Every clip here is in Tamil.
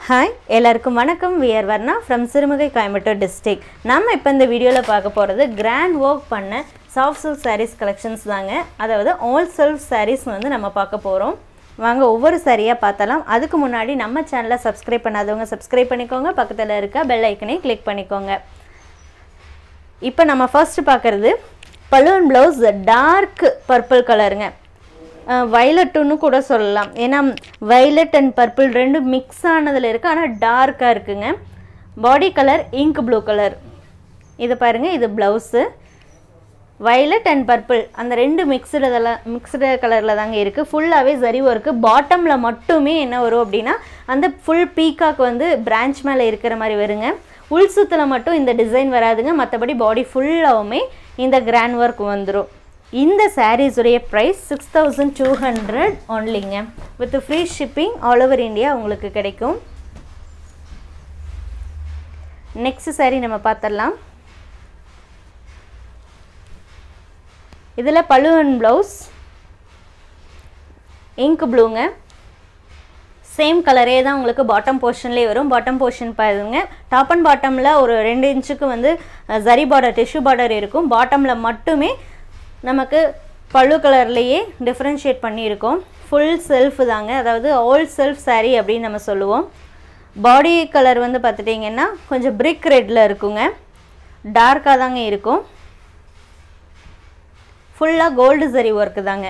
ஹாய் எல்லாருக்கும் வணக்கம் we're Varna from Sirumugai Coimbatore district நம்ம இப்போ இந்த வீடியோவில் பார்க்க போகிறது கிராண்ட் ஒர்க் பண்ண சாஃப்ட் சில்க் சாரீஸ் கலெக்ஷன்ஸ் தாங்க அதாவது ஆல் செல்ஃப் சாரீஸ் வந்து நம்ம பார்க்க போகிறோம் வாங்க ஒவ்வொரு சாரியாக பார்த்தலாம் அதுக்கு முன்னாடி நம்ம சேனலை சப்ஸ்கிரைப் பண்ணாதவங்க சப்ஸ்கிரைப் பண்ணிக்கோங்க பக்கத்தில் இருக்க பெல் ஐக்கனை கிளிக் பண்ணிக்கோங்க இப்போ நம்ம ஃபர்ஸ்ட் பார்க்குறது பலூன் ப்ளவுஸ் டார்க் பர்பிள் கலருங்க வைலட்டுன்னு கூட சொல்லலாம் ஏன்னா வைலட் அண்ட் பர்பிள் ரெண்டும் மிக்ஸ் ஆனதில் இருக்குது ஆனால் டார்க்காக இருக்குங்க body colour ink blue colour இது பாருங்கள் இது ப்ளவுஸு வைலட் அண்ட் பர்பிள் அந்த ரெண்டு மிக்சடு இதெல்லாம் மிக்சடு கலரில் தாங்க இருக்குது ஃபுல்லாகவே சரி ஒர்க்கு பாட்டமில் மட்டுமே என்ன வரும் அப்படின்னா அந்த ஃபுல் பீக்காக் வந்து பிரான்ச் மேலே இருக்கிற மாதிரி வருங்க உள் சுத்தில் மட்டும் இந்த டிசைன் வராதுங்க மற்றபடி பாடி ஃபுல்லாகவுமே இந்த கிராண்ட் ஒர்க் வந்துடும் இந்த சாரீஸுடைய price six thousand two hundred ஒன்லிங்க with free shipping all over India உங்களுக்கு கிடைக்கும் நெக்ஸ்ட் சாரீ நம்ம பார்த்துடலாம் இதில் பழுவன் ப்ளவுஸ் இங்க் ப்ளூங்க சேம் கலரே தான் உங்களுக்கு பாட்டம் போர்ஷன்லேயே வரும் பாட்டம் போர்ஷன் பாருங்க டாப் அண்ட் பாட்டமில் ஒரு ரெண்டு இன்ச்சுக்கு வந்து ஜரி பார்டர் டிஷ்யூ பார்டர் இருக்கும் பாட்டமில் மட்டுமே நமக்கு பழு கலர்லேயே டிஃப்ரென்ஷியேட் பண்ணியிருக்கோம் ஃபுல் செல்ஃப் தாங்க அதாவது ஆல் செல்ஃப் saree அப்படின்னு நம்ம சொல்லுவோம் பாடி கலர் வந்து பார்த்துட்டிங்கன்னா கொஞ்சம் பிரிக் ரெட்டில் இருக்குங்க டார்க்காக தாங்க இருக்கும் ஃபுல்லாக கோல்டு சரி ஒர்க்கு தாங்க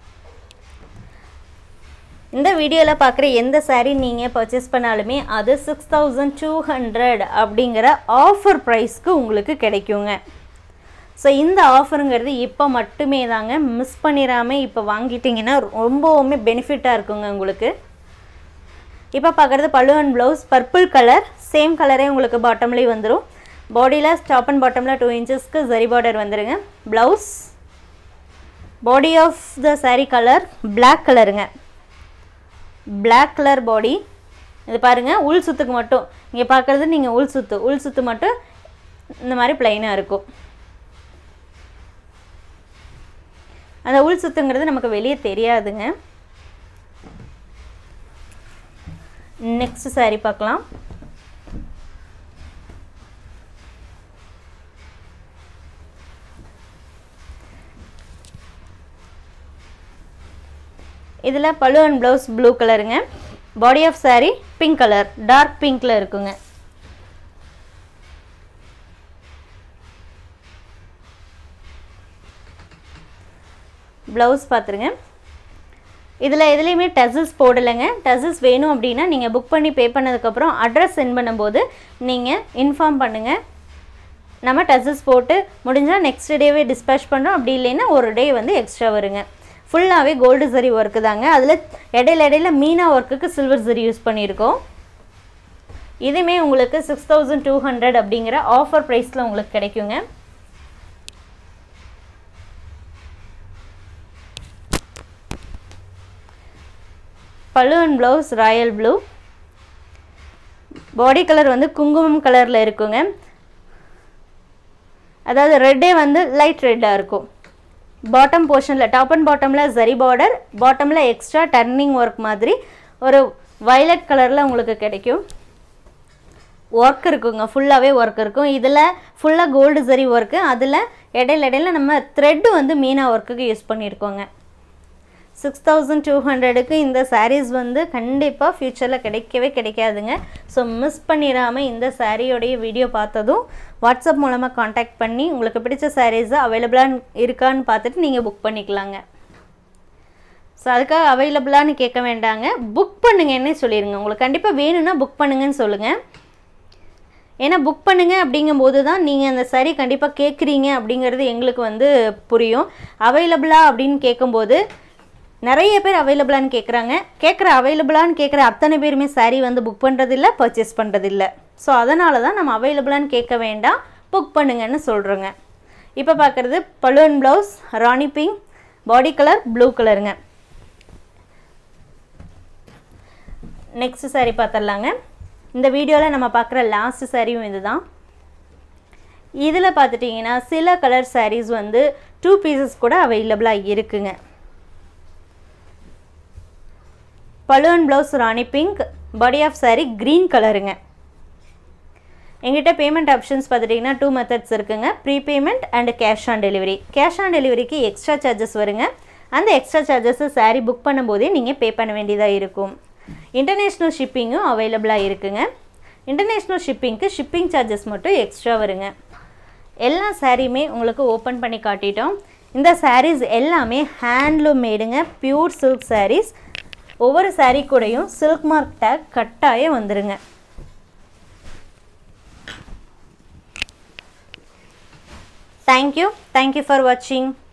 இந்த வீடியோவில் பார்க்குற எந்த saree நீங்கள் பர்ச்சேஸ் பண்ணாலுமே அது சிக்ஸ் தௌசண்ட் டூ ஹண்ட்ரட் அப்படிங்கிற ஆஃபர் ப்ரைஸ்க்கு உங்களுக்கு கிடைக்குங்க ஸோ இந்த ஆஃபருங்கிறது இப்போ மட்டுமே தாங்க மிஸ் பண்ணிடாமல் இப்போ வாங்கிட்டிங்கன்னா ரொம்பவுமே பெனிஃபிட்டாக இருக்குங்க உங்களுக்கு இப்போ பார்க்குறது பல்லுவன் ப்ளவுஸ் பர்பிள் கலர் சேம் கலரே உங்களுக்கு பாட்டம்லேயே வந்துடும் பாடியில் டாப் அண்ட் பாட்டமில் டூ இன்ச்சஸ்க்கு ஜரி பார்டர் வந்துடுங்க blouse body of the saree colour Black கலருங்க Black கலர் பாடி இது பாருங்கள் உள் சுத்துக்கு மட்டும் இங்கே பார்க்குறது நீங்கள் உள் சுத்து உள் சுத்து மட்டும் இந்த மாதிரி பிளைனாக இருக்கும் அந்த உள் சுத்துங்கிறது நமக்கு வெளியே தெரியாதுங்க நெக்ஸ்ட் saree பார்க்கலாம் இதில் பழு அண்ட் ப்ளவுஸ் ப்ளூ கலருங்க body of saree pink colour dark பிங்க்கில் இருக்குங்க ப்ளவுஸ் பார்த்துருங்க இதில் எதுலேயுமே டசல்ஸ் போடலைங்க டசல்ஸ் வேணும் அப்படின்னா நீங்கள் புக் பண்ணி பே பண்ணதுக்கப்புறம் அட்ரஸ் சென்ட் பண்ணும்போது நீங்கள் இன்ஃபார்ம் பண்ணுங்கள் நம்ம டசல்ஸ் போட்டு முடிஞ்சால் நெக்ஸ்ட் டேவே டிஸ்பேச் பண்ணுறோம் அப்படி இல்லைன்னா ஒரு டே வந்து எக்ஸ்ட்ரா வருங்க ஃபுல்லாகவே கோல்டு சரி ஒர்க்கு தாங்க அதில் இடையில இடையில மீனா ஒர்க்குக்கு சில்வர் சரி யூஸ் பண்ணியிருக்கோம் இதுவுமே உங்களுக்கு சிக்ஸ் தௌசண்ட் டூ ஹண்ட்ரட் அப்படிங்கிற ஆஃபர் ப்ரைஸில் உங்களுக்கு கிடைக்குங்க pallu and blouse royal blue body colour வந்து குங்குமம் கலரில் இருக்குங்க அதாவது ரெட்டே வந்து லைட் ரெட்டாக இருக்கும் பாட்டம் போர்ஷனில் டாப் அண்ட் பாட்டமில் ஜரி பார்டர் பாட்டமில் எக்ஸ்ட்ரா டர்னிங் ஒர்க் மாதிரி ஒரு வயலட் கலரில் உங்களுக்கு கிடைக்கும் ஒர்க் இருக்குங்க ஃபுல்லாகவே ஒர்க் இருக்கும் இதில் ஃபுல்லாக கோல்டு சரி ஒர்க்கு அதில் இடையில இடையில நம்ம த்ரெட்டு வந்து மீனா ஒர்க்குக்கு யூஸ் பண்ணியிருக்கோங்க சிக்ஸ் தௌசண்ட் டூ ஹண்ட்ரடுக்கு இந்த சாரீஸ் வந்து கண்டிப்பாக ஃப்யூச்சரில் கிடைக்கவே கிடைக்காதுங்க ஸோ மிஸ் பண்ணிடாமல் இந்த சாரியோடைய வீடியோ பார்த்ததும் வாட்ஸ்அப் மூலமாக காண்டாக்ட் பண்ணி உங்களுக்கு பிடிச்ச சாரீஸை அவைலபிளாக இருக்கான்னு பார்த்துட்டு நீங்கள் புக் பண்ணிக்கலாங்க ஸோ அதுக்காக அவைலபிளான்னு கேட்க வேண்டாங்க புக் பண்ணுங்கன்னே சொல்லிடுங்க உங்களுக்கு கண்டிப்பாக வேணும்னா புக் பண்ணுங்கன்னு சொல்லுங்கள் ஏன்னா புக் பண்ணுங்க அப்படிங்கும்போது தான் நீங்கள் அந்த சரி கண்டிப்பாக கேட்குறீங்க அப்படிங்கிறது எங்களுக்கு வந்து புரியும் அவைலபிளா அப்படின்னு கேட்கும்போது நிறைய பேர் அவைலபிளான்னு கேட்குறாங்க கேட்குற அவைலபிளான்னு கேட்குற அத்தனை பேருமே சாரீ வந்து புக் பண்ணுறதில்ல பர்ச்சேஸ் பண்ணுறதில்ல ஸோ அதனால தான் நம்ம அவைலபிளான்னு கேட்க வேண்டாம் புக் பண்ணுங்கன்னு சொல்கிறோங்க இப்போ பார்க்குறது balloon blouse rani pink body colour blue கலருங்க நெக்ஸ்ட் சாரீ பார்த்துடலாங்க இந்த வீடியோவில் நம்ம பார்க்குற லாஸ்ட் சாரியும் இது தான் இதில் பார்த்துட்டிங்கன்னா சில கலர் சாரீஸ் வந்து டூ பீசஸ் கூட அவைலபிளாக இருக்குங்க balloon blouse rani pink body of saree green கலருங்க எங்கிட்ட பேமெண்ட் ஆப்ஷன்ஸ் பார்த்துட்டிங்கன்னா டூ மெத்தட்ஸ் இருக்குங்க prepayment and cash on delivery cash on டெலிவரிக்கு எக்ஸ்ட்ரா சார்ஜஸ் வருங்க அந்த எக்ஸ்ட்ரா சார்ஜஸை saree புக் பண்ணும்போதே நீங்கள் பே பண்ண வேண்டியதாக இருக்கும் இன்டர்நேஷ்னல் ஷிப்பிங்கும் அவைலபிளாக இருக்குங்க இன்டர்நேஷ்னல் ஷிப்பிங்க்கு ஷிப்பிங் சார்ஜஸ் மட்டும் எக்ஸ்ட்ரா வருங்க எல்லா சாரியுமே உங்களுக்கு ஓப்பன் பண்ணி காட்டிட்டோம் இந்த sarees எல்லாமே ஹேண்ட்லூம் மேடுங்க பியூர் சில்க் sarees ஒவ்வொரு saree கூடயும் சில்க் மார்க் டேக் கட்டாயம் வந்துருங்க தேங்க்யூ தேங்க்யூ ஃபார் வாட்சிங்